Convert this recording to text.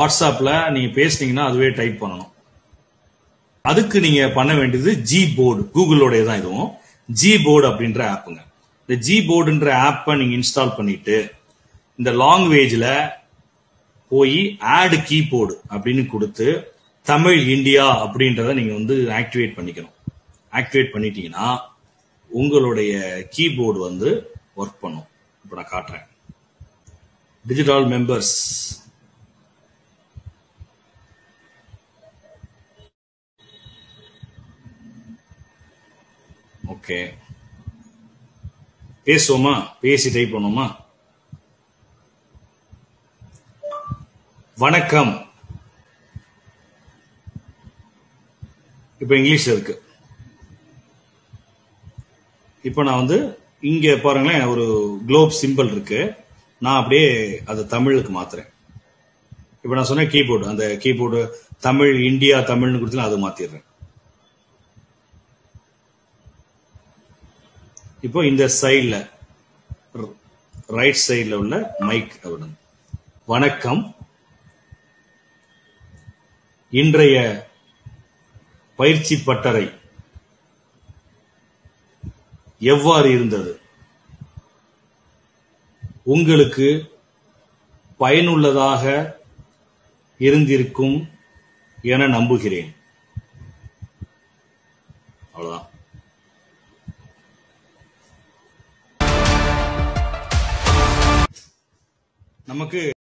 வாட்ஸ்அப்ல நீங்க பேசுனீங்கன்னா அதுவே டைப் பண்ணணும் அதுக்கு நீங்க பண்ண வேண்டியது ஜி போர்டு கூகுளோடைய தான் இதுவும் ஜி போர்டு அப்படின்ற ஆப்புங்க இந்த ஜி போர்டுன்ற ஆப்பை நீங்க இன்ஸ்டால் பண்ணிட்டு இந்த லாங்குவேஜ்ல போய் ஆட் கீபோர்டு அப்படின்னு கொடுத்து தமிழ் இந்தியா அப்படின்றத நீங்க வந்து ஆக்டிவேட் பண்ணிக்கணும் ஆக்டிவேட் பண்ணிட்டீங்கன்னா உங்களுடைய கீபோர்டு வந்து ஒர்க் பண்ணும் இப்போ நான் காட்டுறேன் டிஜிட்டல் மெம்பர்ஸ் ஓகே பேசுவோமா பேசி டைப் பண்ணுவோமா வணக்கம் இப்போ இங்கிலீஷ்ல இருக்கு இப்போ நான் வந்து இங்க பாருங்களேன் ஒரு குளோப் சிம்பிள் இருக்கு நான் அப்படியே அதை தமிழுக்கு மாத்துறேன் இப்போ நான் சொன்ன கீபோர்டு அந்த கீபோர்டு தமிழ் இந்தியா தமிழ்னு கொடுத்து அதை மாத்திடுறேன் இப்போ இந்த சைடில் ரைட் சைடில் உள்ள மைக் அப்படின்னு வணக்கம் இன்றைய பயிற்சி பட்டறை எவ்வாறு இருந்தது உங்களுக்கு பயனுள்ளதாக இருந்திருக்கும் என நம்புகிறேன் அவ்வளவுதான் நமக்கு